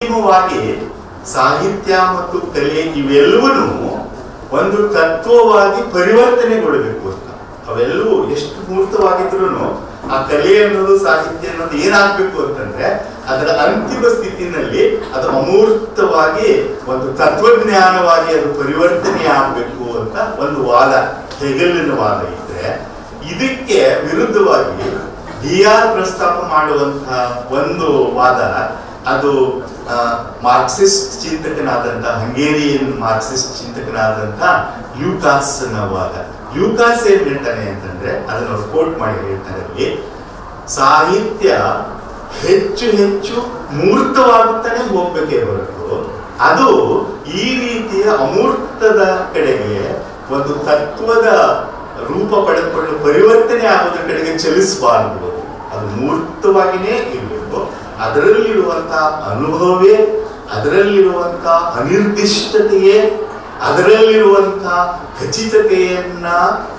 ಅಂತಿಮವಾಗಿ ಸಾಹಿತ್ಯ ಮತ್ತು ಕಲೆ ಇವೆಲ್ಲವೂ ಒಂದು ತತ್ವವಾಗಿ ಪರಿವರ್ತನೆಗೊಳ್ಳಬೇಕು ಅಂತ ಅವೆಲ್ಲವೂ ಎಷ್ಟು ಮೂರ್ತವಾಗಿದ್ರು ಆ ಕಲೆ ಅನ್ನೋದು ಸಾಹಿತ್ಯ ಅನ್ನೋದು ಏನಾಗ್ಬೇಕು ಅಂತಂದ್ರೆ ಅದರ ಅಂತಿಮ ಸ್ಥಿತಿನಲ್ಲಿ ಅದು ಅಮೂರ್ತವಾಗಿ ಒಂದು ತತ್ವಜ್ಞಾನವಾಗಿ ಅದು ಪರಿವರ್ತನೆ ಆಗ್ಬೇಕು ಅಂತ ಒಂದು ವಾದ ಹೆಗಲಿನ ವಾದ ಇದ್ರೆ ಇದಕ್ಕೆ ವಿರುದ್ಧವಾಗಿ ಡಿ ಆರ್ ಪ್ರಸ್ತಾಪ ಮಾಡುವಂತಹ ಒಂದು ವಾದ ಅದು ಆ, ಮಾರ್ಕ್ಸಿಸ್ಟ್ ಚಿಂತಕನಾದಂಥ ಹಂಗೇರಿಯನ್ ಮಾರ್ಕ್ಸಿಸ್ಟ್ ಚಿಂತಕನಾದಂಥ ಲ್ಯೂಕಾಸ್ನ ವಾದ ಲ್ಯೂಕಾಸ್ ಏನ್ ಹೇಳ್ತಾನೆ ಅಂತಂದ್ರೆ ಅದನ್ನ ಅವ್ರು ಕೋಟ್ ಮಾಡಿ ಹೇಳ್ತಾರೆ ಅಲ್ಲಿ ಸಾಹಿತ್ಯ ಹೆಚ್ಚು ಹೆಚ್ಚು ಮೂರ್ತವಾಗುತ್ತಾನೆ ಹೋಗ್ಬೇಕೇ ಹೊರತು ಅದು ಈ ರೀತಿಯ ಅಮೂರ್ತದ ಕಡೆಗೆ ಒಂದು ತತ್ವದ ರೂಪ ಪಡೆದುಕೊಂಡು ಪರಿವರ್ತನೆ ಆಗೋದ್ರ ಕಡೆಗೆ ಚಲಿಸಬಾರದು ಅದು ಮೂರ್ತವಾಗಿನೇ ಇರಬೇಕು ಅದರಲ್ಲಿರುವಂತಹ ಅನುಭವವೇ ಅದರಲ್ಲಿರುವಂತಹ ಅನಿರ್ದಿಷ್ಟತೆಯೇ ಅದರಲ್ಲಿರುವಂತಹ ಖಚಿತತೆಯನ್ನ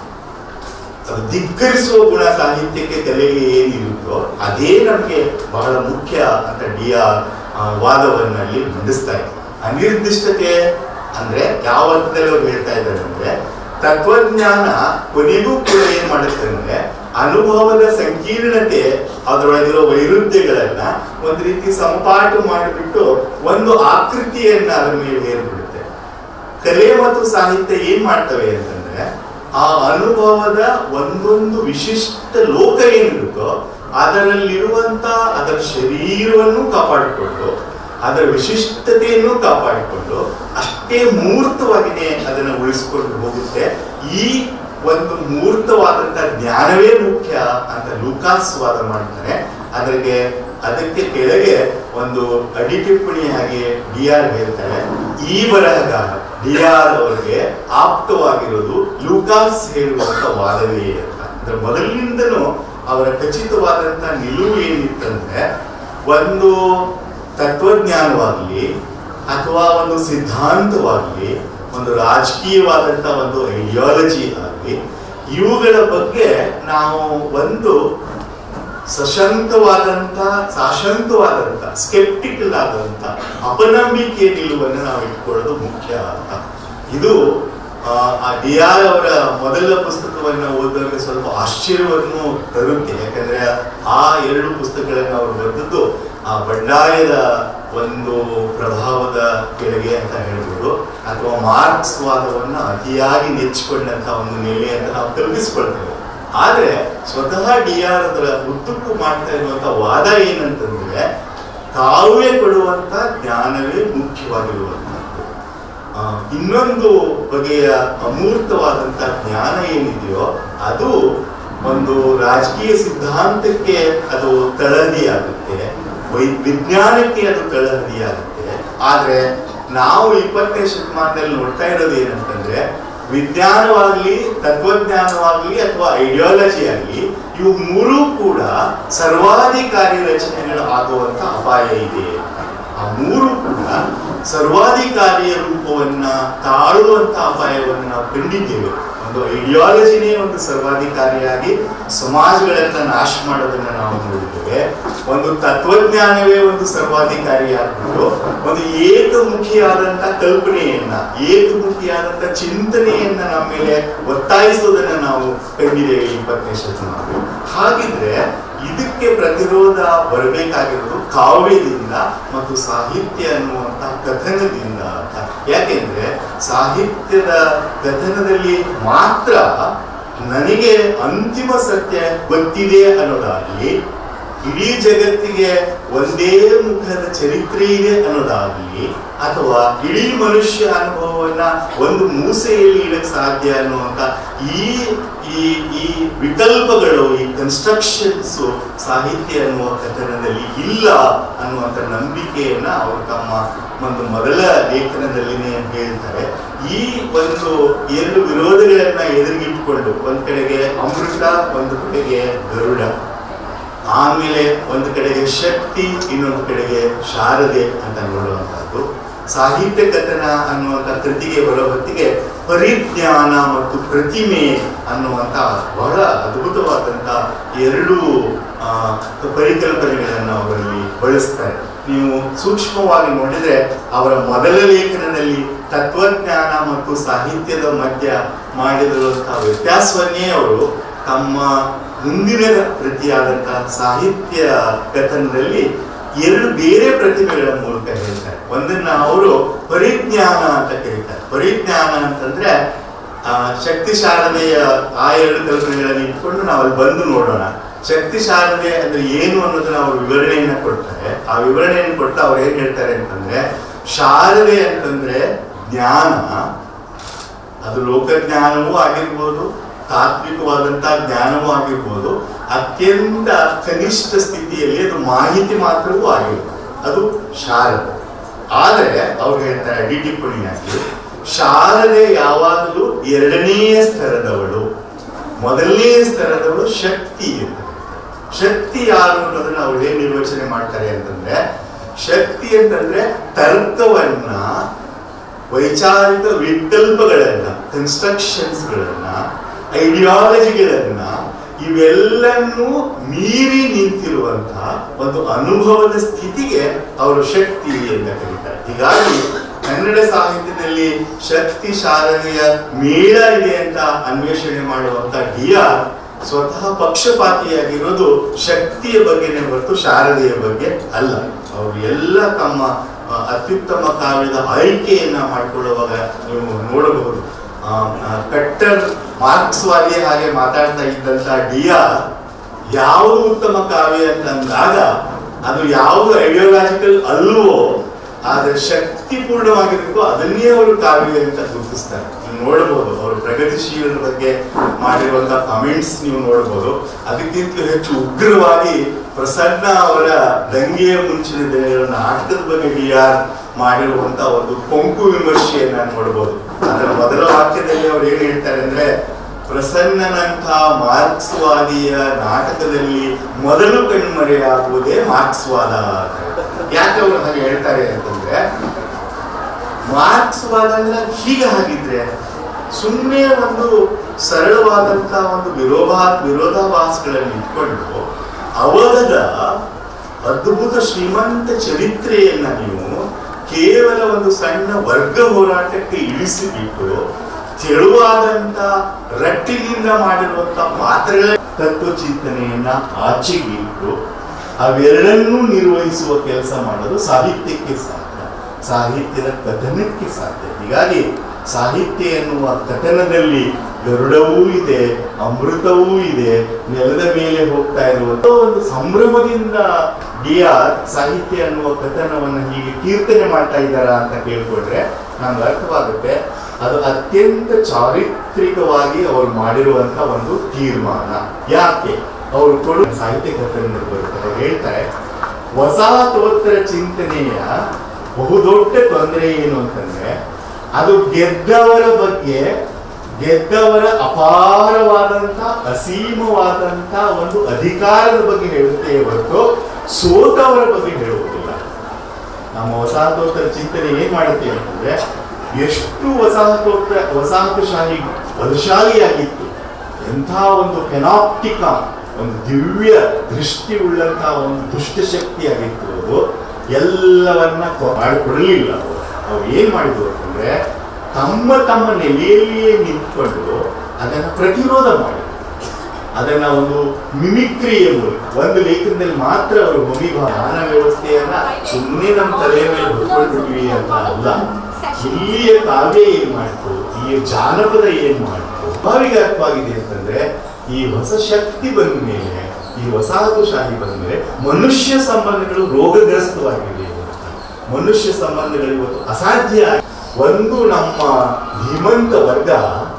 ಅದು ಧಿಕ್ಕರಿಸುವ ಗುಣ ಸಾಹಿತ್ಯಕ್ಕೆ ಕಲೆಗೆ ಏನಿರುತ್ತೋ ಅದೇ ನಮಗೆ ಬಹಳ ಮುಖ್ಯ ಅಂತ ಡಿ ಆರ್ ವಾದವನ್ನಲ್ಲಿ ಮಂಡಿಸ್ತಾ ಇದೆ ಅನಿರ್ದಿಷ್ಟತೆ ಅಂದ್ರೆ ಯಾವ ಅರ್ಥದಲ್ಲಿ ಅವ್ರು ಹೇಳ್ತಾ ಇದ್ದಾರೆ ಅಂದ್ರೆ ತತ್ವಜ್ಞಾನ ಕೊನೆಗೂ ಕೂಡ ಏನ್ ಮಾಡುತ್ತೆ ಅಂದ್ರೆ ಅನುಭವದ ಸಂಕೀರ್ಣತೆ ಅದರೊಳಗಿರೋ ವೈರುಧ್ಯಗಳನ್ನ ಒಂದು ರೀತಿ ಸಮಪಾಟು ಮಾಡಿಬಿಟ್ಟು ಒಂದು ಆಕೃತಿಯನ್ನ ಅದರ ಮೇಲೆ ಹೇರ್ಬಿಡುತ್ತೆ ಕಲೆ ಮತ್ತು ಸಾಹಿತ್ಯ ಏನ್ ಮಾಡ್ತವೆ ಅಂತಂದ್ರೆ ಆ ಅನುಭವದ ಒಂದೊಂದು ವಿಶಿಷ್ಟ ಲೋಕ ಏನಿರುತ್ತೋ ಅದರಲ್ಲಿರುವಂತ ಅದರ ಶರೀರವನ್ನು ಕಾಪಾಡಿಕೊಂಡು ಅದರ ವಿಶಿಷ್ಟತೆಯನ್ನು ಕಾಪಾಡಿಕೊಂಡು ಅಷ್ಟೇ ಮೂರ್ತವಾಗಿನೇ ಅದನ್ನು ಉಳಿಸಿಕೊಂಡು ಹೋಗುತ್ತೆ ಈ ಒಂದು ಮೂರ್ತವಾದಂತ ಜ್ಞಾನವೇ ಮುಖ್ಯ ಅಂತ ಲೂಕಾಸ್ ವಾದ ಮಾಡ್ತಾರೆ ಅದಕ್ಕೆ ಅದಕ್ಕೆ ಕೆಳಗೆ ಒಂದು ಅಡಿ ಟಿಪ್ಪಣಿಯಾಗಿ ಡಿ ಆರ್ ಹೇಳ್ತಾರೆ ಈ ಬರಹಗಾರ ಡಿ ಆರ್ ಅವರಿಗೆ ಆಪ್ತವಾಗಿರೋದು ಲೂಕಾಸ್ ಹೇಳುವಂತ ವಾದವೇ ಅಂತ ಅಂದ್ರೆ ಮೊದಲಿನಿಂದನೂ ಅವರ ಖಚಿತವಾದಂತ ನಿಲುವು ಏನಿತ್ತಂದ್ರೆ ಒಂದು ತತ್ವಜ್ಞಾನವಾಗಲಿ ಅಥವಾ ಒಂದು ಸಿದ್ಧಾಂತವಾಗಲಿ ಒಂದು ರಾಜಕೀಯವಾದಂತ ಒಂದು ಐಡಿಯಾಲಜಿ ಆಗಲಿ ಇವುಗಳ ಬಗ್ಗೆ ನಾವು ಒಂದು ಸಶಂಕವಾದಂತ ಸಾಶಂಕವಾದಂತ ಸ್ಕೆಪ್ಟಿಕಲ್ ಆದಂತ ಅಪನಂಬಿಕೆ ನಿಲುವನ್ನು ನಾವು ಇಟ್ಕೊಳ್ಳೋದು ಮುಖ್ಯ ಅಂತ ಇದು ಆ, ಆ ಡಿ ಆರ್ ಅವರ ಮೊದಲ ಪುಸ್ತಕವನ್ನು ಓದುವಾಗ ಸ್ವಲ್ಪ ಆಶ್ಚರ್ಯವನ್ನು ತರುತ್ತೆ ಯಾಕಂದ್ರೆ ಆ ಎರಡು ಪುಸ್ತಕಗಳನ್ನು ಅವರು ಬರೆದದ್ದು ಆ ಬಂಡಾಯದ ಒಂದು ಪ್ರಭಾವದ ಕೆಳಗೆ ಅಂತ ಹೇಳ್ಬೋದು ಅಥವಾ ಮಾರ್ಕ್ಸ್ ವಾದವನ್ನು ಅತಿಯಾಗಿ ನೆಚ್ಚಿಕೊಂಡಂತ ಒಂದು ನೆಲೆ ಅಂತ ನಾವು ಕಲ್ಪಿಸ್ಕೊಳ್ತೇವೆ ಆದ್ರೆ ಸ್ವತಃ ಡಿ ಆರ್ ಅದರ ಉದ್ದಕ್ಕೂ ಮಾಡ್ತಾ ಇರುವಂತ ವಾದ ಏನಂತಂದ್ರೆ ಕಾವ್ಯ ಕೊಡುವಂತ ಜ್ಞಾನವೇ ಮುಖ್ಯವಾಗಿರುವಂತದ್ದು ಆ, ಇನ್ನೊಂದು ಬಗೆಯ ಅಮೂರ್ತವಾದಂತ ಜ್ಞಾನ ಏನಿದೆಯೋ ಅದು ಒಂದು ರಾಜಕೀಯ ಸಿದ್ಧಾಂತಕ್ಕೆ ಅದು ತಳಹದಿಯಾಗುತ್ತೆ ವೈ ವಿಜ್ಞಾನಕ್ಕೆ ಅದು ತಳಹದಿಯಾಗುತ್ತೆ ಆದ್ರೆ ನಾವು ಇಪ್ಪತ್ತನೇ ಶತಮಾನದಲ್ಲಿ ನೋಡ್ತಾ ಇರೋದು ಏನಂತಂದ್ರೆ ವಿಜ್ಞಾನವಾಗ್ಲಿ ತತ್ವಜ್ಞಾನವಾಗ್ಲಿ ಅಥವಾ ಐಡಿಯಾಲಜಿ ಆಗಲಿ ಇವು ಮೂರೂ ಕೂಡ ಸರ್ವಾಧಿಕಾರಿ ರಚನೆಗಳು ಆಗುವಂತ ಅಪಾಯ ಇದೆ ಆ ಮೂರು ಕೂಡ ಸರ್ವಾಧಿಕಾರಿಯ ರೂಪವನ್ನ ತಾಳುವಂತ ಅಪಾಯವನ್ನು ನಾವು ಕಂಡಿದ್ದೇವೆ ಒಂದು ಐಡಿಯಾಲಜಿನೇ ಒಂದು ಸರ್ವಾಧಿಕಾರಿಯಾಗಿ ಸಮಾಜಗಳನ್ನ ನಾಶ ಮಾಡೋದನ್ನ ನಾವು ನೋಡಿದ್ದೇವೆ ಒಂದು ತತ್ವಜ್ಞಾನವೇ ಒಂದು ಸರ್ವಾಧಿಕಾರಿಯಾಗ್ಬಿಟ್ಟು ಒಂದು ಏಕಮುಖಿಯಾದಂತ ಕಲ್ಪನೆಯನ್ನ ಏಕಮುಖಿಯಾದಂತ ಚಿಂತನೆಯನ್ನ ನಮ್ಮ ಮೇಲೆ ಒತ್ತಾಯಿಸೋದನ್ನ ನಾವು ಕಂಡಿದ್ದೇವೆ ಇಪ್ಪತ್ತನೇ ಶತಮಾನ ಹಾಗಿದ್ರೆ ಇದಕ್ಕೆ ಪ್ರತಿರೋಧ ಬರಬೇಕಾಗಿರೋದು ಕಾವ್ಯದಿಂದ ಮತ್ತು ಸಾಹಿತ್ಯ ಅನ್ನುವಂತ ಕಥನದಿಂದ ಅಂತ ಯಾಕೆಂದ್ರೆ ಸಾಹಿತ್ಯದ ಕಥನದಲ್ಲಿ ಮಾತ್ರ ನನಗೆ ಅಂತಿಮ ಸತ್ಯ ಗೊತ್ತಿದೆ ಅನ್ನೋದಾಗ್ಲಿ ಇಡೀ ಜಗತ್ತಿಗೆ ಒಂದೇ ಮುಖದ ಚರಿತ್ರೆ ಇದೆ ಅನ್ನೋದಾಗ್ಲಿ ಅಥವಾ ಇಡೀ ಮನುಷ್ಯ ಅನುಭವವನ್ನ ಒಂದು ಮೂಸೆಯಲ್ಲಿ ಇಡಕ್ ಸಾಧ್ಯ ಅನ್ನುವಂತ ಈ ಈ ಈ ವಿಕಲ್ಪಗಳು ಈ ಕನ್ಸ್ಟ್ರಕ್ಷನ್ಸ್ ಸಾಹಿತ್ಯ ಅನ್ನುವ ಕಥನದಲ್ಲಿ ಇಲ್ಲ ಅನ್ನುವಂಥ ನಂಬಿಕೆಯನ್ನ ಅವರು ತಮ್ಮ ಒಂದು ಮೊದಲ ಲೇಖನದಲ್ಲಿನೇ ಹೇಳ್ತಾರೆ ಈ ಒಂದು ಎರಡು ವಿರೋಧಗಳನ್ನ ಎದುರಿಗಿಟ್ಕೊಂಡು ಒಂದ್ ಕಡೆಗೆ ಅಮೃತ ಒಂದು ಕಡೆಗೆ ಗರುಡ ಆಮೇಲೆ ಒಂದು ಕಡೆಗೆ ಶಕ್ತಿ ಇನ್ನೊಂದು ಕಡೆಗೆ ಶಾರದೆ ಅಂತ ನೋಡುವಂತಹದ್ದು ಸಾಹಿತ್ಯ ಕಥನ ಅನ್ನುವಂಥ ಕೃತಿಗೆ ಬರೋ ಹೊತ್ತಿಗೆ ಪರಿಜ್ಞಾನ ಮತ್ತು ಪ್ರತಿಮೆ ಅನ್ನುವಂಥ ಬಹಳ ಅದ್ಭುತವಾದಂಥ ಎರಡು ಆ, ಪರಿಕಲ್ಪನೆಗಳನ್ನು ಅವರಲ್ಲಿ ಬಳಸ್ತಾರೆ ನೀವು ಸೂಕ್ಷ್ಮವಾಗಿ ನೋಡಿದ್ರೆ ಅವರ ಮೊದಲ ಲೇಖನದಲ್ಲಿ ತತ್ವಜ್ಞಾನ ಮತ್ತು ಸಾಹಿತ್ಯದ ಮಧ್ಯ ಮಾಡಿರುವಂತಹ ವ್ಯತ್ಯಾಸವನ್ನೇ ಅವರು ತಮ್ಮ ಮುಂದಿನ ಕೃತಿಯಾದಂತಹ ಸಾಹಿತ್ಯ ಕಥನದಲ್ಲಿ ಎರಡು ಬೇರೆ ಪ್ರತಿಭೆಗಳ ಮೂಲಕ ಹೇಳ್ತಾರೆ ಒಂದನ್ನ ಅವರು ಪರಿಜ್ಞಾನ ಅಂತ ಕರೀತಾರೆ ಪರಿಜ್ಞಾನ ಅಂತಂದ್ರೆ ಆ, ಶಕ್ತಿ ಶಾರದೆಯ ಆ ಎರಡು ಕಲ್ಪನೆಗಳನ್ನು ಇಟ್ಕೊಂಡು ನಾವು ಅಲ್ಲಿ ಬಂದು ನೋಡೋಣ ಶಕ್ತಿ ಶಾರದೆ ಅಂದ್ರೆ ಏನು ಅನ್ನೋದನ್ನ ಅವರು ವಿವರಣೆಯನ್ನ ಕೊಡ್ತಾರೆ ಆ ವಿವರಣೆಯನ್ನು ಕೊಟ್ಟು ಅವ್ರು ಏನ್ ಹೇಳ್ತಾರೆ ಅಂತಂದ್ರೆ ಶಾರದೆ ಅಂತಂದ್ರೆ ಜ್ಞಾನ ಅದು ಲೋಕಜ್ಞಾನವೂ ಆಗಿರ್ಬೋದು ತಾತ್ವಿಕವಾದಂತಹ ಜ್ಞಾನವೂ ಆಗಿರ್ಬೋದು ಅತ್ಯಂತ ಕನಿಷ್ಠ ಸ್ಥಿತಿಯಲ್ಲಿ ಅದು ಮಾಹಿತಿ ಮಾತ್ರವೂ ಆಗಿರ್ಬೋದು ಅದು ಶಾರದೆ ಆದರೆ ಅವ್ರು ಹೇಳ್ತಾರೆ ಅಡಿ ಟಿಪ್ಪಣಿಯಾಗಿ ಶಾರದೆ ಯಾವಾಗಲೂ ಎರಡನೆಯ ಸ್ತರದವಳು ಮೊದಲನೇ ಸ್ತರದವಳು ಶಕ್ತಿ ಅಂತ ಶಕ್ತಿ ಯಾರು ಅನ್ನೋದನ್ನ ಅವ್ರು ಏನ್ ನಿರ್ವಚನೆ ಮಾಡ್ತಾರೆ ಅಂತಂದ್ರೆ ಶಕ್ತಿ ಅಂತಂದ್ರೆ ತರ್ಕವನ್ನ ವೈಚಾರಿಕ ವಿಕಲ್ಪಗಳನ್ನ ಕನ್ಸ್ಟ್ರಕ್ಷನ್ಸ್ಗಳನ್ನ ಐಡಿಯಾಲಜಿಗಳನ್ನ ಇವೆಲ್ಲನ್ನೂ ಮೀರಿ ನಿಂತಿರುವಂತಹ ಒಂದು ಅನುಭವದ ಸ್ಥಿತಿಗೆ ಅವರು ಶಕ್ತಿ ಅಂತ ಕರೀತಾರೆ ಹೀಗಾಗಿ ಕನ್ನಡ ಸಾಹಿತ್ಯದಲ್ಲಿ ಶಕ್ತಿ ಶಾರದೆಯ ಮೇಳ ಇದೆ ಅಂತ ಅನ್ವೇಷಣೆ ಮಾಡುವಂತ ಡಿ ಆರ್ ಸ್ವತಃ ಪಕ್ಷಪಾತಿಯಾಗಿರೋದು ಶಕ್ತಿಯ ಬಗ್ಗೆನೇ ಹೊರತು ಶಾರದೆಯ ಬಗ್ಗೆ ಅಲ್ಲ ಅವರು ಎಲ್ಲ ತಮ್ಮ ಆ, ಅತ್ಯುತ್ತಮ ಕಾವ್ಯದ ಆಯ್ಕೆಯನ್ನ ಮಾಡಿಕೊಳ್ಳುವಾಗ ನೀವು ನೋಡಬಹುದು ಆ, ಆ, ಕಟ್ಟರ್ ಮಾರ್ಕ್ಸ್ವಾದಿ ಹಾಗೆ ಮಾತಾಡ್ತಾ ಇದ್ದಂತ ಡಿ ಆರ್ ಯಾವುದು ಉತ್ತಮ ಕಾವ್ಯ ಅಂತ ಅಂದಾಗ ಅದು ಯಾವುದು ಐಡಿಯಾಲಜಿಕಲ್ ಅಲ್ವೋ ಆದ್ರೆ ಶಕ್ತಿಪೂರ್ಣವಾಗಿರ್ಬೇಕು ಅದನ್ನೇ ಅವರು ಕಾವ್ಯ ಅಂತ ಗುರುತಿಸ್ತಾರೆ ನೀವು ನೋಡಬಹುದು ಅವರು ಪ್ರಗತಿಶೀಲರ ಬಗ್ಗೆ ಮಾಡಿರುವಂತಹ ಕಮೆಂಟ್ಸ್ ನೀವು ನೋಡಬಹುದು ಅದಕ್ಕಿಂತ ಹೆಚ್ಚು ಉಗ್ರವಾಗಿ ಪ್ರಸನ್ನ ಅವರ ದಂಗೆಯ ಮುಂಚಿನ ದಿನಗಳ ನಾಟಕದ ಬಗ್ಗೆ ಡಿ ಆರ್ ಮಾಡಿರುವಂತ ಒಂದು ಕೊಂಕು ವಿಮರ್ಶೆಯನ್ನ ನೋಡಬಹುದು ಅದರ ಮೊದಲ ವಾಕ್ಯದಲ್ಲಿ ಅವ್ರು ಏನ್ ಹೇಳ್ತಾರೆ ಅಂದ್ರೆ ಪ್ರಸನ್ನನಂಥ ಮಾರ್ಕ್ಸ್ವಾದಿಯ ನಾಟಕದಲ್ಲಿ ಮೊದಲು ಕಣ್ಮರೆಯಾಗುವುದೇ ಮಾರ್ಕ್ಸ್ವಾದ ಅಂತ ಹೇಳ್ತಾರೆ. ಯಾಕೆ ಅವರು ಹಾಗೆ ಹೇಳ್ತಾರೆ ಅಂತಂದ್ರೆ ಮಾರ್ಕ್ಸ್ವಾದ ಅಂದ್ರೆ ಹೀಗೆ ಹಾಗಿದ್ರೆ ಸುಮ್ಮನೆ ಒಂದು ಸರಳವಾದಂತ ಒಂದು ವಿರೋಧಾ ವಿರೋಧಾಭಾಸಗಳನ್ನು ಇಟ್ಕೊಂಡು ಅವರದ ಅದ್ಭುತ ಶ್ರೀಮಂತ ಚರಿತ್ರೆಯನ್ನ ನೀವು ಕೇವಲ ಒಂದು ಸಣ್ಣ ವರ್ಗ ಹೋರಾಟಕ್ಕೆ ಇಳಿಸಿಬಿಟ್ಟು ತೆಳುವಾದಂತ ರಟ್ಟಿನಿಂದ ಮಾಡಿರುವಂತ ಪಾತ್ರಗಳ ತತ್ವ ಚಿಂತನೆಯನ್ನ ಆಚೆಗೆ ಇಟ್ಟು ಅವೆರಡನ್ನೂ ನಿರ್ವಹಿಸುವ ಕೆಲಸ ಮಾಡೋದು ಸಾಹಿತ್ಯಕ್ಕೆ ಸಾಧ್ಯ ಸಾಹಿತ್ಯದ ಕಥನಕ್ಕೆ ಸಾಧ್ಯ ಹೀಗಾಗಿ ಸಾಹಿತ್ಯ ಎನ್ನುವ ಕಥನದಲ್ಲಿ ಗರುಡವೂ ಇದೆ ಅಮೃತವೂ ಇದೆ ನೆಲದ ಮೇಲೆ ಹೋಗ್ತಾ ಇರುವಂತ ಒಂದು ಸಂಭ್ರಮದಿಂದ ಡಿ ಆರ್ ಸಾಹಿತ್ಯ ಅನ್ನುವ ಕಥನವನ್ನು ಹೀಗೆ ಕೀರ್ತನೆ ಮಾಡ್ತಾ ಇದ್ದಾರಾ ಅಂತ ಕೇಳ್ಕೊಂಡ್ರೆ ನಮ್ಗೆ ಅರ್ಥವಾಗುತ್ತೆ ಅದು ಅತ್ಯಂತ ಚಾರಿತ್ರಿಕವಾಗಿ ಅವರು ಮಾಡಿರುವಂತ ಒಂದು ತೀರ್ಮಾನ ಯಾಕೆ ಅವರು ಕೊಡು ಸಾಹಿತ್ಯ ಕಥನದಲ್ಲಿ ಬರುತ್ತೆ ಅವ್ರು ಹೇಳ್ತಾರೆ ವಸಾಹತೋತ್ತರ ಚಿಂತನೆಯ ಬಹುದೊಡ್ಡ ತೊಂದರೆ ಏನು ಅಂತಂದ್ರೆ ಅದು ಗೆದ್ದವರ ಬಗ್ಗೆ ಗೆದ್ದವರ ಅಪಾರವಾದಂತ ಅಸೀಮವಾದಂತ ಒಂದು ಅಧಿಕಾರದ ಬಗ್ಗೆ ಹೇಳುತ್ತೆ ಹೊರತು ಸೋತವರ ಬಗ್ಗೆ ಹೇಳುವುದಿಲ್ಲ ನಮ್ಮ ವಸಾಹತೋತ್ತರ ಚಿಂತನೆ ಏನ್ ಮಾಡುತ್ತೆ ಅಂತಂದ್ರೆ ಎಷ್ಟು ವಸಾಹತೋತ್ತರ ವಸಾಹತುಶಾಹಿ ಬಲಶಾಲಿಯಾಗಿತ್ತು ಎಂಥ ಒಂದು ಕೆನಾಪ್ಟಿಕ ಒಂದು ದಿವ್ಯ ದೃಷ್ಟಿ ಉಳ್ಳಂತಹ ಒಂದು ದುಷ್ಟಶಕ್ತಿಯಾಗಿತ್ತು ಅದು ಎಲ್ಲವನ್ನ ಕೊ- ಮಾಡಿಕೊಡಲಿಲ್ಲ ಅವರು ಅವ್ರು ಏನ್ ಮಾಡಿದ್ರು ಅಂತಂದ್ರೆ ತಮ್ಮ ತಮ್ಮ ನೆಲೆಯಲ್ಲಿಯೇ ನಿಂತ್ಕೊಂಡು ಅದನ್ನ ಪ್ರತಿರೋಧ ಮಾಡಿದ್ರು ಅದನ್ನ ಒಂದು ಮಿಮಿಕ್ರಿಯ ಮೂಲಕ ಒಂದು ಲೇಖನದಲ್ಲಿ ಮಾತ್ರ ಅವರು ಭೂಮಿಭಾನ ವ್ಯವಸ್ಥೆಯನ್ನ ಸುಮ್ಮನೆ ನಮ್ಮ ತಲೆಯ ಮೇಲೆ ಹೊತ್ಕೊಂಡ್ಬಿಟ್ವಿ ಅಂತ ಅಲ್ಲ ಇಲ್ಲಿಯ ಕಾವ್ಯ ಏನ್ ಮಾಡ್ತು ಈ ಜಾನಪದ ಏನ್ ಮಾಡ್ತು ಭಾವಿಗೆ ಅರ್ಥವಾಗಿದೆ ಅಂತಂದ್ರೆ ಈ ಹೊಸ ಶಕ್ತಿ ಬಂದ ಮೇಲೆ ಈ ವಸಾಹತುಶಾಹಿ ಬಂದ ಮೇಲೆ ಮನುಷ್ಯ ಸಂಬಂಧಗಳು ರೋಗಗ್ರಸ್ತವಾಗಿವೆ ಇವತ್ತು. ಮನುಷ್ಯ ಸಂಬಂಧಗಳು ಇವತ್ತು ಅಸಾಧ್ಯ ಆಗಿ- ಒಂದು ನಮ್ಮ ಧೀಮಂತ ವರ್ಗ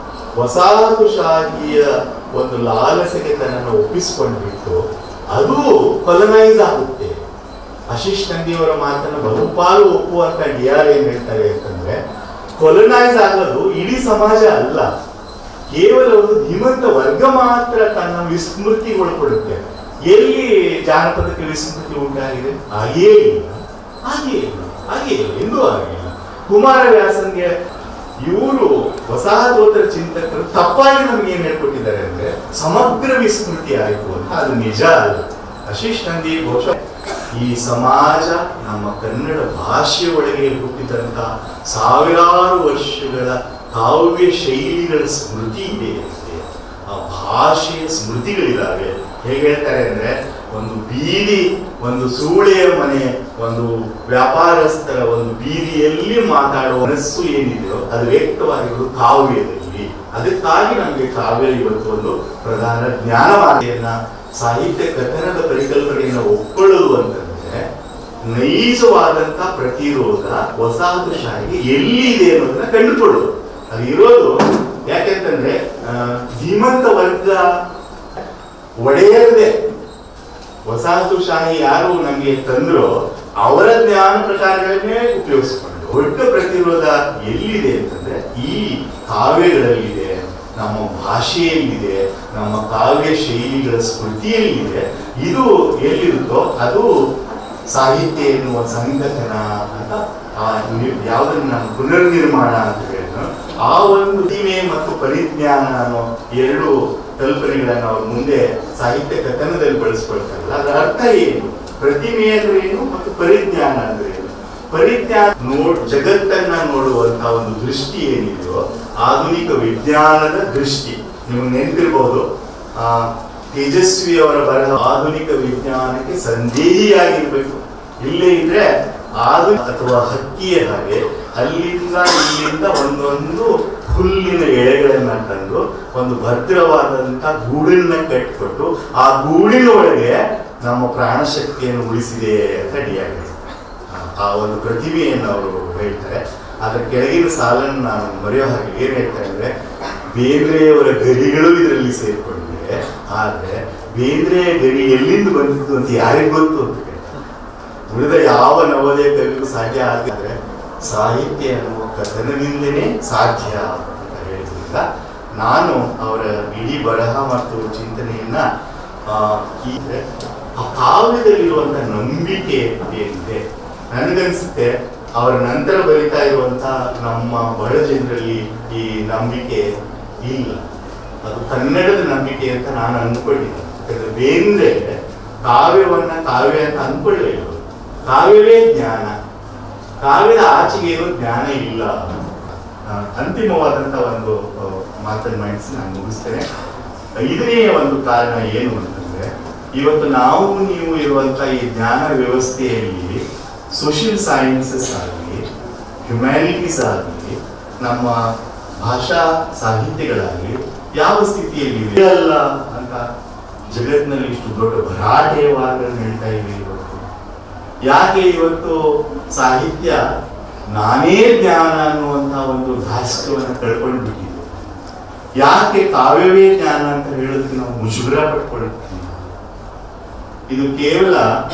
ವಸಾಹತುಶಾಹಿಯ ಒಂದು ಲಾಲಸೆಗೆ ತನ್ನನ್ನು ಒಪ್ಪಿಸಿಕೊಂಡ್ಬಿಟ್ಟು ಅದು ಕೊಲನೈಸ್ ಆಗುತ್ತೆ ಆಶೀಶ್ ನಂದಿಯವರ ಮಾತನ್ನು ಬಹುಪಾಲು ಒಪ್ಪುವಂತ ಡಿ ಆರ್ ಏನ್ ಹೇಳ್ತಾರೆ ಅಂತಂದ್ರೆ ಕೊಲನೈಸ್ ಆಗೋದು ಇಡೀ ಸಮಾಜ ಅಲ್ಲ ಕೇವಲ ಒಂದು ಧೀಮಂತ ವರ್ಗ ಮಾತ್ರ ತನ್ನ ವಿಸ್ಮೃತಿಗೊಳಪಡುತ್ತೆ ಎಲ್ಲಿ ಜಾನಪದಕ್ಕೆ ವಿಸ್ಮೃತಿ ಉಂಟಾಗಿದೆ ಹಾಗೇ ಇಲ್ಲ ಹಾಗೇ ಇಲ್ಲ ಹಾಗೇ ಇಲ್ಲ ಎಂದೂ ಆಗಿಲ್ಲ ಕುಮಾರವ್ಯಾಸನ್ಗೆ ಇವರು ವಸಾಹತೋತ್ತರ ಚಿಂತಕರು ತಪ್ಪಾಗಿ ನಮ್ಗೆ ಏನ್ ಹೇಳ್ಕೊಟ್ಟಿದ್ದಾರೆ ಅಂದ್ರೆ ಸಮಗ್ರ ವಿಸ್ಮೃತಿ ಆಯಿತು ಅಂತ ಅದು ನಿಜ ಅಲ್ಲ ಆಶೀಶ್ ನಂದಿ ಬಹುಶಃ ಈ ಸಮಾಜ ನಮ್ಮ ಕನ್ನಡ ಭಾಷೆಯ ಒಳಗೆ ಹುಟ್ಟಿದಂತ ಸಾವಿರಾರು ವರ್ಷಗಳ ಕಾವ್ಯ ಶೈಲಿಗಳ ಸ್ಮೃತಿ ಇದೆ ಇದಕ್ಕೆ. ಆ ಭಾಷೆಯ ಸ್ಮೃತಿಗಳಿದಾವೆ ಹೇಗೆ ಹೇಳ್ತಾರೆ ಅಂದ್ರೆ ಒಂದು ಬೀದಿ ಒಂದು ಸೂಳೆಯ ಮನೆ ಒಂದು ವ್ಯಾಪಾರಸ್ಥರ ಒಂದು ಬೀದಿಯಲ್ಲಿ ಮಾತಾಡುವ ಮನಸ್ಸು ಏನಿದೆಯೋ ಅದು ವ್ಯಕ್ತವಾಗಿರೋದು ಕಾವ್ಯದಲ್ಲಿ ಅದಕ್ಕಾಗಿ ನಮಗೆ ಕಾವ್ಯ ಇವತ್ತು ಒಂದು ಪ್ರಧಾನ ಜ್ಞಾನವಾದಿಯನ್ನ ಸಾಹಿತ್ಯ ಕಥನದ ಪರಿಕಲ್ಪನೆಯನ್ನು ಒಪ್ಕೊಳ್ಳೋದು ಅಂತಂದ್ರೆ ನೈಜವಾದಂತ ಪ್ರತಿರೋಧ ವಸಾಹತುಶಾಹಿ ಎಲ್ಲಿದೆ ಅನ್ನೋದನ್ನ ಕಂಡುಕೊಳ್ಳೋದು ಅದು ಇರೋದು ಯಾಕೆಂತಂದ್ರೆ ಆ, ಧೀಮಂತ ವರ್ಗ ಒಡೆಯರದೆ ವಸಾಹತುಶಾಹಿ ಯಾರು ನಮಗೆ ತಂದ್ರೋ ಅವರ ಜ್ಞಾನ ಪ್ರಕಾರಗಳನ್ನೇ ಉಪಯೋಗಿಸಿಕೊಂಡು ದೊಡ್ಡ ಪ್ರತಿರೋಧ ಎಲ್ಲಿದೆ ಅಂತಂದ್ರೆ ಈ ಕಾವ್ಯಗಳಲ್ಲಿದೆ ನಮ್ಮ ಭಾಷೆಯಲ್ಲಿದೆ ನಮ್ಮ ಕಾವ್ಯ ಶೈಲಿಗಳ ಸ್ಮೃತಿಯಲ್ಲಿದೆ ಇದು ಎಲ್ಲಿರುತ್ತೋ ಅದು ಸಾಹಿತ್ಯ ಎನ್ನುವ ಸಂಘಟನ ಅಂತ ಆ ನಿ- ಯಾವುದನ್ನ ನಾನು ಪುನರ್ನಿರ್ಮಾಣ ಅಂತ ಹೇಳಿದ್ರು ಆ ಒಂದು ಪ್ರತಿಮೆ ಮತ್ತು ಪರಿಜ್ಞಾನ ಅನ್ನೋ ಎರಡು ಕಲ್ಪನೆಗಳನ್ನ ಅವ್ರ ಮುಂದೆ ಸಾಹಿತ್ಯ ಕಥನದಲ್ಲಿ ಬಳಸ್ಕೊಳ್ತಾರಲ್ಲ ಅದರ ಅರ್ಥ ಏನು ಪ್ರತಿಮೆ ಅಂದ್ರೆ ಏನು ಮತ್ತು ಪರಿಜ್ಞಾನ ಅಂದ್ರೆ ಏನು ಪರಿಜ್ಞಾನ ನೋಡ್ ಜಗತ್ತನ್ನ ನೋಡುವಂತ ಒಂದು ದೃಷ್ಟಿ ಏನಿದೆಯೋ ಆಧುನಿಕ ವಿಜ್ಞಾನದ ದೃಷ್ಟಿ ನಿಮ್ಗೆ ನೆನಪಿರ್ಬೋದು ಆ ತೇಜಸ್ವಿ ಅವರ ಬರಹ ಆಧುನಿಕ ವಿಜ್ಞಾನಕ್ಕೆ ಸಂದೇಹಿಯಾಗಿರ್ಬೇಕು ಇಲ್ಲೇ ಇದ್ರೆ ಆಧುನಿಕ ಅಥವಾ ಹಕ್ಕಿಯ ಹಾಗೆ ಅಲ್ಲಿಂದ ಇಲ್ಲಿಂದ ಒಂದೊಂದು ಹುಲ್ಲಿನ ಎಳೆಗಳನ್ನ ತಂದು ಒಂದು ಭದ್ರವಾದಂತ ಗೂಡನ್ನ ಕಟ್ಟಿಕೊಟ್ಟು ಆ ಗೂಡಿನ ಒಳಗೆ ನಮ್ಮ ಪ್ರಾಣಶಕ್ತಿಯನ್ನು ಉಳಿಸಿದೆ ಅಂತ ಡಿಯಾಗಿದೆ ಆ ಒಂದು ಪ್ರತಿಭೆಯನ್ನು ಅವರು ಹೇಳ್ತಾರೆ ಅದರ ಕೆಳಗಿನ ಸಾಲನ್ನು ನಾನು ಮರೆಯೋ ಹಾಗೆ ಏನ್ ಹೇಳ್ತಾರೆ ಅಂದ್ರೆ ಬೇಂದ್ರೆಯವರ ಗರಿಗಳು ಇದರಲ್ಲಿ ಸೇರ್ಕೊಂಡಿವೆ ಆದ್ರೆ ಬೇಂದ್ರೆಯ ಗರಿ ಎಲ್ಲಿಂದ ಬಂದಿದ್ದು ಅಂತ ಯಾರಿಗ್ ಗೊತ್ತು ಅಂತ ಕೇಳ್ತಾರೆ. ಉಳಿದ ಯಾವ ನವೋದಯ ಕವಿಗೂ ಸಾಧ್ಯ ಆಗಿದ್ರೆ ಸಾಹಿತ್ಯ ಅನ್ನುವ ಕಥನದಿಂದಲೇ ಸಾಧ್ಯ ಅಂತ ಹೇಳಿದ್ರಿಂದ ನಾನು ಅವರ ಇಡೀ ಬರಹ ಮತ್ತು ಚಿಂತನೆಯನ್ನ ಆ, ಈ ಆ ಕಾವ್ಯದಲ್ಲಿರುವಂತ ನಂಬಿಕೆ ಏನಿದೆ ನನಗನ್ಸುತ್ತೆ ಅವರ ನಂತರ ಬರಿತಾ ಇರುವಂತ ನಮ್ಮ ಬಡ ಜನರಲ್ಲಿ ಈ ನಂಬಿಕೆ ಇಲ್ಲ ಅದು ಕನ್ನಡದ ನಂಬಿಕೆ ಅಂತ ನಾನು ಅಂದ್ಕೊಂಡಿದ್ದೆ ಯಾಕಂದ್ರೆ ಬೇಂದ್ರೆ ಕಾವ್ಯವನ್ನ ಕಾವ್ಯ ಅಂತ ಅಂದ್ಕೊಳ್ಳೇ ಇಲ್ಲ ಅವ್ರು. ಕಾವ್ಯವೇ ಜ್ಞಾನ ಕಾವ್ಯದ ಆಚೆಗೆ ಏನೂ ಜ್ಞಾನ ಇಲ್ಲ ಆ, ಅಂತಿಮವಾದಂತ ಒಂದು ಆ, ಮಾತನ್ನ ಮಾಡಿಸಿ ನಾನು ಮುಗಿಸ್ತೇನೆ ಇದನ್ನೇ ಒಂದು ಕಾರಣ ಏನು ಅಂತಂದ್ರೆ ಇವತ್ತು ನಾವು ನೀವು ಇರುವಂತ ಈ ಜ್ಞಾನ ವ್ಯವಸ್ಥೆಯಲ್ಲಿ ಸೋಷಿಯಲ್ ಸೈನ್ಸಸ್ ಆಗಲಿ ಹ್ಯುಮ್ಯಾನಿಟೀಸ್ ಆಗಲಿ ನಮ್ಮ ಭಾಷಾ ಸಾಹಿತ್ಯಗಳಾಗಲಿ ಯಾವ ಸ್ಥಿತಿಯಲ್ಲಿ ಇದೆ ಅಲ್ಲ ಅಂತ ಜಗತ್ತಿನಲ್ಲಿ ಇಷ್ಟು ದೊಡ್ಡ ಭರಾಟೆಯವಾದನ್ನು ಹೇಳ್ತಾ ಇವೆ ಇವತ್ತು ಯಾಕೆ ಇವತ್ತು ಸಾಹಿತ್ಯ ನಾನೇ ಜ್ಞಾನ ಅನ್ನುವಂತ ಒಂದು ಧಾಸ್ಯವನ್ನು ಕಳ್ಕೊಂಡು ಬಿಟ್ಟಿದೆ ಯಾಕೆ ಕಾವ್ಯವೇ ಜ್ಞಾನ ಅಂತ ಹೇಳೋದಕ್ಕೆ ನಾವು ಮುಜುಗರ ಪಟ್ಕೊಳ್ತೀವಿ ಇದು ಕೇವಲ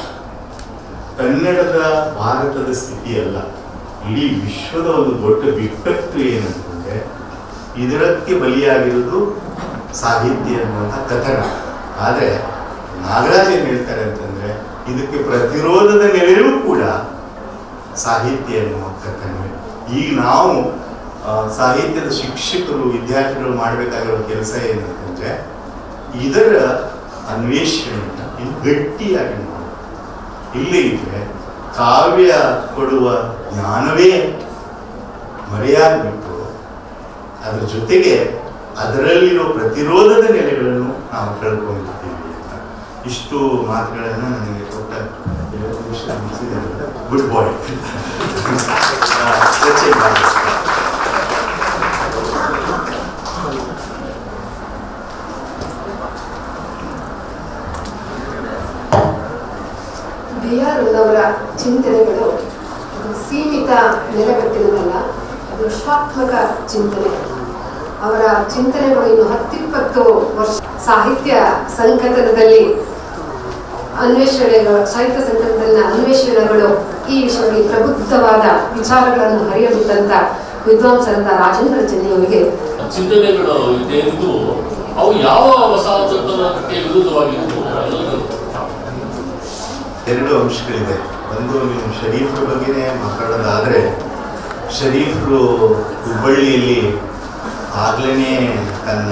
ಕನ್ನಡದ ಭಾರತದ ಸ್ಥಿತಿ ಅಲ್ಲ ಇಡೀ ವಿಶ್ವದ ಒಂದು ದೊಡ್ಡ ಬಿಕ್ಕಟ್ಟು ಏನಂತಂದ್ರೆ ಇದರಕ್ಕೆ ಬಲಿಯಾಗಿರೋದು ಸಾಹಿತ್ಯ ಅನ್ನುವಂಥ ಕಥನ ಆದ್ರೆ ನಾಗರಾಜ್ ಏನ್ ಹೇಳ್ತಾರೆ ಅಂತಂದ್ರೆ ಇದಕ್ಕೆ ಪ್ರತಿರೋಧದ ನೆಲೆಯೂ ಕೂಡ ಸಾಹಿತ್ಯ ಎನ್ನುವ ಕಥನವೇ ಈಗ ನಾವು ಆ, ಸಾಹಿತ್ಯದ ಶಿಕ್ಷಕರು ವಿದ್ಯಾರ್ಥಿಗಳು ಮಾಡಬೇಕಾಗಿರೋ ಕೆಲಸ ಏನಂತಂದ್ರೆ ಇದರ ಅನ್ವೇಷಣೆಯನ್ನ ಇನ್ನು ಗಟ್ಟಿಯಾಗಿ ಮಾಡೋದು ಇಲ್ಲಿ ಇದ್ರೆ ಕಾವ್ಯ ಕೊಡುವ ಜ್ಞಾನವೇ ಮರೆಯಾಗ್ಬಿಟ್ಟು ಅದ್ರ ಜೊತೆಗೆ ಅದರಲ್ಲಿರೋ ಪ್ರತಿರೋಧದ ನೆಲೆಗಳನ್ನು ನಾವು ಕಳ್ಕೊಂಡಿರ್ತೀವಿ ಅಂತ ಇಷ್ಟು ಮಾತುಗಳನ್ನು ನನಗೆ ಕೊಟ್ಟ ಗುಡ್ ಬಾಯ್ ಚರ್ಚೆ ಮಾಡಿ ಬಿ ಆರ್ ಅವರ ಚಿಂತನೆಗಳು ಅದು ಸೀಮಿತ ನೆಲೆಗಟ್ಟಿನದಲ್ಲ ಅದು ವಿಶ್ವಾತ್ಮಕ ಚಿಂತನೆ ಅವರ ಚಿಂತನೆಗಳು ಇನ್ನು ಹತ್ತಿಪ್ಪತ್ತು ವರ್ಷ ಸಾಹಿತ್ಯ ಸಂಕಲನದಲ್ಲಿ ಅನ್ವೇಷಣೆಗಳು ಸಾಹಿತ್ಯ ಸಂಕಲನದಲ್ಲಿನ ಅನ್ವೇಷಣೆಗಳು ಈ ವಿಷಯದಲ್ಲಿ ಪ್ರಬುದ್ಧವಾದ ವಿಚಾರಗಳನ್ನು ಹರಿಯಬಿಟ್ಟಂತ ವಿದ್ವಾಂಸರಾದ ರಾಜೇಂದ್ರ ಚೆನ್ನಿಯವರಿಗೆ ಚಿಂತನೆಗಳು ಇದೆ ಎಂದು ಅವು ಯಾವ ವಸಾಹತುತನಕ್ಕೆ ವಿರುದ್ಧವಾಗಿದ್ದು ಅನ್ನೋದು ಎರಡು ಅಂಶಗಳಿದೆ ಒಂದು ನೀವು ಶರೀಫ್ರ ಬಗ್ಗೆನೇ ಮಾತಾಡೋದಾದ್ರೆ ಶರೀಫ್ರು ಹುಬ್ಬಳ್ಳಿಯಲ್ಲಿ ಆಗ್ಲೇ ತನ್ನ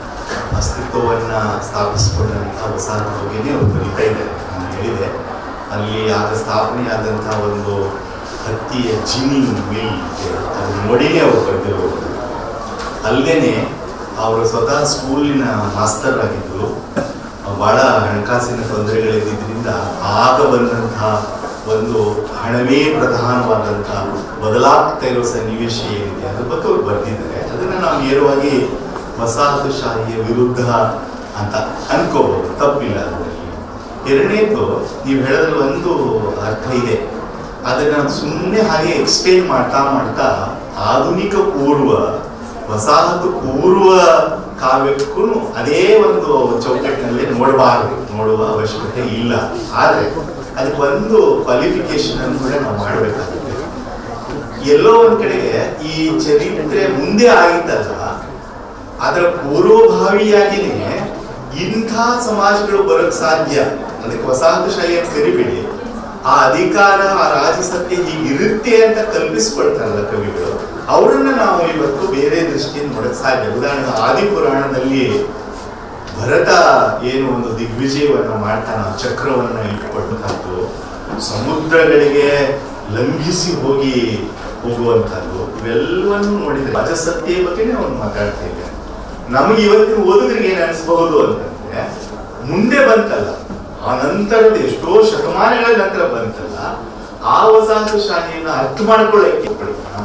ಅಸ್ತಿತ್ವವನ್ನ ಸ್ಥಾಪಿಸಿಕೊಂಡಂತ ವಸಾಹತು ಬಗ್ಗೆನೇ ಅವ್ರು ಬರೀತಾ ಇದ್ದಾರೆ ನಾನು ಹೇಳಿದೆ ಅಲ್ಲಿ ಆಗ ಸ್ಥಾಪನೆಯಾದಂತಹ ಒಂದು ಹತ್ತಿಯ ಜಿನಿಂಗ್ ಮಿಲ್ ಇದೆ ಅದು ನೋಡಿನೇ ಅವರು ಬರೆದಿರೋದು ಅಲ್ಲದೇನೆ ಅವರು ಸ್ವತಃ ಸ್ಕೂಲಿನ ಮಾಸ್ತರ್ ಆಗಿದ್ದರು ಬಹಳ ಹಣಕಾಸಿನ ತೊಂದರೆಗಳಿದ್ದರಿಂದ ಆಗ ಬಂದಂತಹ ಒಂದು ಹಣವೇ ಪ್ರಧಾನವಾದಂತಹ ಬದಲಾಗ್ತಾ ಇರೋ ಸನ್ನಿವೇಶ ಏನಿದೆ ಅದ್ರ ಬಗ್ಗೆ ಅವ್ರು ಬರೆದಿದ್ದಾರೆ ಅದನ್ನ ನಾವು ನೇರವಾಗಿ ವಸಾಹತುಶಾಹಿಯ ವಿರುದ್ಧ ಅಂತ ಅನ್ಕೋಬಹುದು ತಪ್ಪಿಲ್ಲ ಅದರಲ್ಲಿ ಎರಡನೇದು ನೀವು ಹೇಳೋದ್ರಲ್ಲಿ ಒಂದು ಅರ್ಥ ಇದೆ ಅದನ್ನ ಸುಮ್ಮನೆ ಹಾಗೆ ಎಕ್ಸ್ಟೆಂಡ್ ಮಾಡ್ತಾ ಮಾಡ್ತಾ ಆಧುನಿಕ ಪೂರ್ವ ವಸಾಹತು ಪೂರ್ವ ಕಾವ್ಯಕ್ಕೂ ಅದೇ ಒಂದು ಚೌಕಟ್ಟಿನಲ್ಲಿ ನೋಡಬಾರದು ನೋಡುವ ಅವಶ್ಯಕತೆ ಇಲ್ಲ ಆದರೆ ಅದಕ್ಕೆ ಒಂದು ಕ್ವಾಲಿಫಿಕೇಶನ್ ಅನ್ನು ಕೂಡ ನಾವು ಮಾಡಬೇಕಾಗುತ್ತೆ ಎಲ್ಲೋ ಒಂದ್ ಕಡೆಗೆ ಈ ಚರಿತ್ರೆ ಮುಂದೆ ಆಗಿದ್ದಲ್ಲ ಅದರ ಪೂರ್ವಭಾವಿಯಾಗಿನೇ ಇಂಥ ಸಮಾಜಗಳು ಬರೋಕ್ ಸಾಧ್ಯ ಅದಕ್ಕೆ ವಸಾಹತುಶಾಹಿ ಅಂತ ಕರಿಬೇಡಿ ಆ ಅಧಿಕಾರ ಆ ರಾಜಸತ್ಯ ಹೀಗಿರುತ್ತೆ ಅಂತ ಕಲ್ಪಿಸ್ಕೊಳ್ತಾರಲ್ಲ ಕವಿಗಳು ಅವರನ್ನ ನಾವು ಇವತ್ತು ಬೇರೆ ದೃಷ್ಟಿಯಿಂದ ನೋಡಕ್ ಸಾಧ್ಯ ಉದಾಹರಣೆಗೆ ಆದಿಪುರಾಣದಲ್ಲಿ ಭರತ ಏನು ಒಂದು ದಿಗ್ವಿಜಯವನ್ನ ಮಾಡ್ತಾನ ಚಕ್ರವನ್ನ ಇಟ್ಕೊಳ್ತಕ್ಕಂಥದ್ದು ಸಮುದ್ರಗಳಿಗೆ ಲಂಘಿಸಿ ಹೋಗಿ ಹೋಗುವಂತದ್ದು ಇವೆಲ್ಲವನ್ನು ನೋಡಿದ್ರೆ ರಾಜಸತ್ಯ ಬಗ್ಗೆನೇ ಅವ್ನು ಮಾತಾಡ್ತಾ ಇದ್ದಾನೆ ನಮಗೆ ಇವತ್ತಿನ ಓದುಗರಿಗೆ ಏನ್ ಅನಿಸಬಹುದು ಅಂತಂದ್ರೆ ಮುಂದೆ ಬಂತಲ್ಲ ಆ ನಂತರದ ಎಷ್ಟೋ ಶತಮಾನಗಳ ನಂತರ ಬಂತಲ್ಲ ಆ ವಸಾಹತುಶಾಹಿಯನ್ನ ಅರ್ಥ ಮಾಡ್ಕೊಳ್ಳಕ್ಕೆ ನಮ್ಮ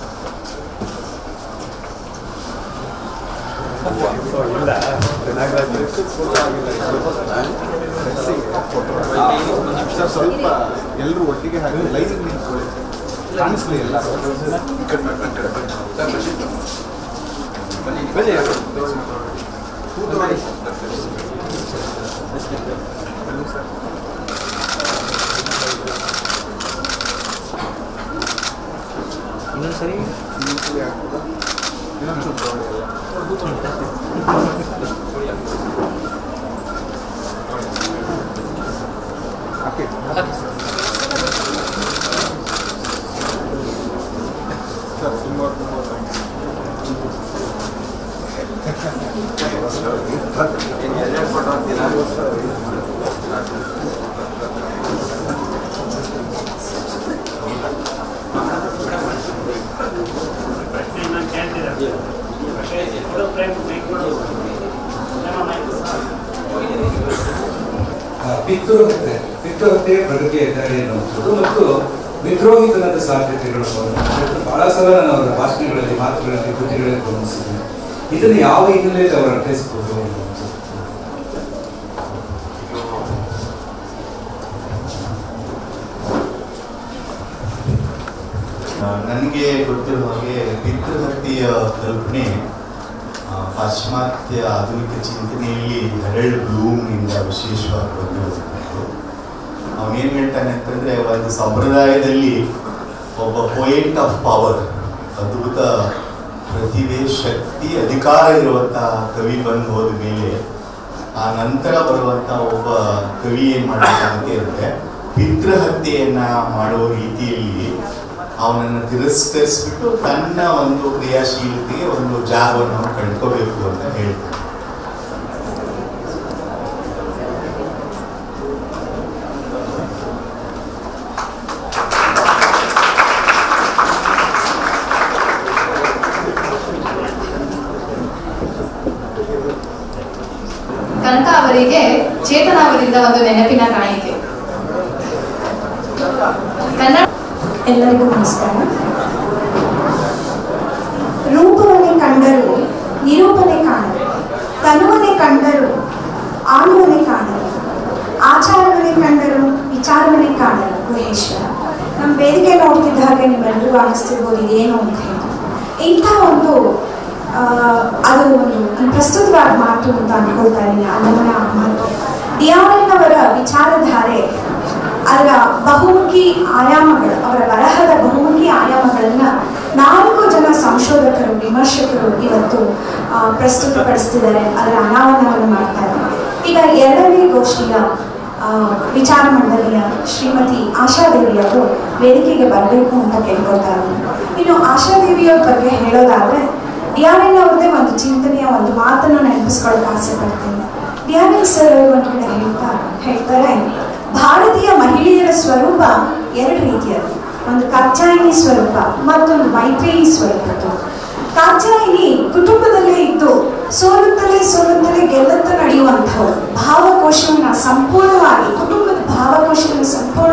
ಸರ್ ಸ್ವಲ್ಪ ಎಲ್ಲರೂ ಒಟ್ಟಿಗೆ ಹಾಕಿ ಲೈನ್ ನಿಂತ್ಕೊಳ್ಳಿ ಕಾಣಿಸ್ಲಿ ಎಲ್ಲ ಬನ್ನಿ ಕೂತ್ಕೊಳ್ಳಿ. ಇನ್ನೊಂದ್ಸರಿ ಇನ್ನೊಂದ್ಸರಿ ಹಾಕ್ಬೋದಾ? ಇನ್ನೊಂದ್ ಚೂರು ತಗೊಳ್ಳಿ ಎಲ್ಲ. ಹಾಕಿ. ಸರ್ ತುಂಬ ತುಂಬ ಆ, ಪಿತೃಹತ್ಯೆ ಪಿತೃಹತ್ಯೆ ಪ್ರಗತಿಯ ಹೆದ್ದಾರಿ ಎನ್ನುವಂಥದ್ದು ಮತ್ತು ವಿದ್ರೋಹಿತನದ ಸಾಧ್ಯತೆಗಳು ಅನ್ನುವಂಥದ್ದು ಬಹಳ ಸಲ ನಾನು ಅವರ ಭಾಷಣಗಳಲ್ಲಿ ಮಾತುಗಳಲ್ಲಿ ಕೃತಿಗಳಲ್ಲಿ ಗಮನಿಸಿದ್ದೇನೆ ಇದನ್ನು ಯಾವ ಹಿನ್ನೆಲೆಯಲ್ಲಿ ಅವರು ಅರ್ಥೈಸಬಹುದು ಅನ್ನುವಂಥದ್ದು ನನಗೆ ಗೊತ್ತಿರೋ ಹಾಗೆ ಪಿತೃಹತ್ಯೆಯ ಕಲ್ಪನೆ ಆ, ಪಾಶ್ಚಿಮಾತ್ಯ ಆಧುನಿಕ ಚಿಂತನೆಯಲ್ಲಿ ಹೆರಲ್ಡ್ ಬ್ಲೂಮ್ನಿಂದ ವಿಶೇಷವಾಗಿ ಬಂದಿರುವಂಥದ್ದು ಅವನೇನು ಹೇಳ್ತಾನೆ ಅಂತಂದ್ರೆ ಒಂದು ಸಂಪ್ರದಾಯದಲ್ಲಿ ಒಬ್ಬ ಪೊಯೆಂಟ್ ಆಫ್ ಪವರ್ ಅದ್ಭುತ ಪ್ರತಿಭೆ ಶಕ್ತಿ ಅಧಿಕಾರ ಇರುವಂತಹ ಕವಿ ಬಂದು ಹೋದ ಮೇಲೆ ಆ ನಂತರ ಬರುವಂತ ಒಬ್ಬ ಕವಿ ಏನ್ ಮಾಡಬೇಕಾಗುತ್ತೆ ಅಂದ್ರೆ ಪಿತೃಹತ್ಯೆಯನ್ನ ಮಾಡುವ ರೀತಿಯಲ್ಲಿ ಅವನನ್ನು ತಿರಸ್ಕರಿಸ್ಬಿಟ್ಟು ತನ್ನ ಒಂದು ಕ್ರಿಯಾಶೀಲತೆಗೆ ಒಂದು ಜಾಗವನ್ನು ಅವನು ಕಂಡ್ಕೋಬೇಕು ಅಂತ ಹೇಳ್ತಾನೆ ಕನಕ ಅವರಿಗೆ ಚೇತನ ಅವರಿಂದ ಒಂದು ನೆನಪಿನ ಕಾಣಿಕೆ ಕನ್ನಡ ಎಲ್ಲರಿಗೂ ನಮಸ್ಕಾರ ರೂಪವನ್ನೇ ಕಂಡರೂ ನಿರೂಪಣೆ ಕಾಣರು ತನುವನ್ನೇ ಕಂಡರೂ ಆಳುವನ್ನೇ ಕಾಣರು ಆಚಾರವನ್ನೇ ಕಂಡರೂ ವಿಚಾರವನ್ನೇ ಕಾಣರು ಗುಹೇಶ್ವರ ನಮ್ಮ ವೇದಿಕೆ ನೋಡ್ತಿದ್ದ ಹಾಗೆ ನಿಮ್ಮೆಲ್ಲರಿಗೂ ಅನಿಸ್ತಿರ್ಬೋದು ಇದೇನು ಅಂತ ಹೇಳಿ ಇಂಥ ಒಂದು ಆ, ಅದು ಒಂದು ಪ್ರಸ್ತುತವಾದ ಮಾತು ಅಂತ ಅನ್ಕೊಳ್ತಾ ಇದ್ದೀನಿ ಅಲ್ಲಮನ ಮಾತು ಡಿಯಾರನ್ ಅವರ ವಿಚಾರಧಾರೆ ಅದರ ಬಹುಮುಖಿ ಆಯಾಮಗಳು ಅವರ ಬರಹದ ಬಹುಮುಖಿ ಆಯಾಮಗಳನ್ನ ನಾಲ್ಕು ಜನ ಸಂಶೋಧಕರು ವಿಮರ್ಶಕರು ಇವತ್ತು ಆ, ಪ್ರಸ್ತುತಪಡಿಸ್ತಿದ್ದಾರೆ ಅದರ ಅನಾವರಣವನ್ನು ಮಾಡ್ತಾ ಇದ್ದಾರೆ ಈಗ ಎರಡನೇ ಗೋಷ್ಠಿಯ ಆ, ವಿಚಾರ ಮಂಡಳಿಯ ಶ್ರೀಮತಿ ಆಶಾದೇವಿ ಅವರು ವೇದಿಕೆಗೆ ಬರಬೇಕು ಅಂತ ಕೇಳ್ಕೊಳ್ತಾ ಇದ್ದೀನಿ ಇನ್ನು ಆಶಾದೇವಿಯವ್ರ ಬಗ್ಗೆ ಹೇಳೋದಾದ್ರೆ ಡಿಯಾರನ್ ಅವ್ರದ್ದೇ ಒಂದು ಚಿಂತನೆಯ ಒಂದು ಮಾತನ್ನು ನೆನಪಿಸ್ಕೊಳ್ಳೋಕೆ ಆಸೆ ಪಡ್ತೀನಿ ಡಿಯಾರನ್ ಸರ್ ಅವರು ಒಂದು ಕಡೆ ಹೇಳ್ತಾ ಹೇಳ್ತಾರೆ ಭಾರತೀಯ ಮಹಿಳೆಯರ ಸ್ವರೂಪ ಎರಡು ರೀತಿಯದು ಒಂದು ಕಾತ್ಯಾಯಿನಿ ಸ್ವರೂಪ ಮತ್ತೊಂದು ಮೈತ್ರೇಯಿ ಸ್ವರೂಪದ್ದು ಕಾತ್ಯಾಯಿನಿ ಕುಟುಂಬದಲ್ಲೇ ಇದ್ದು ಸೋಲುತ್ತಲೇ ಸೋಲುತ್ತಲೇ ಗೆಲ್ಲುತ್ತಾ ನಡೆಯುವಂಥವ್ರು ಭಾವಕೋಶವನ್ನ ಸಂಪೂರ್ಣವಾಗಿ ಕುಟುಂಬದ ಭಾವಕೋಶವನ್ನು ಸಂಪೂರ್ಣ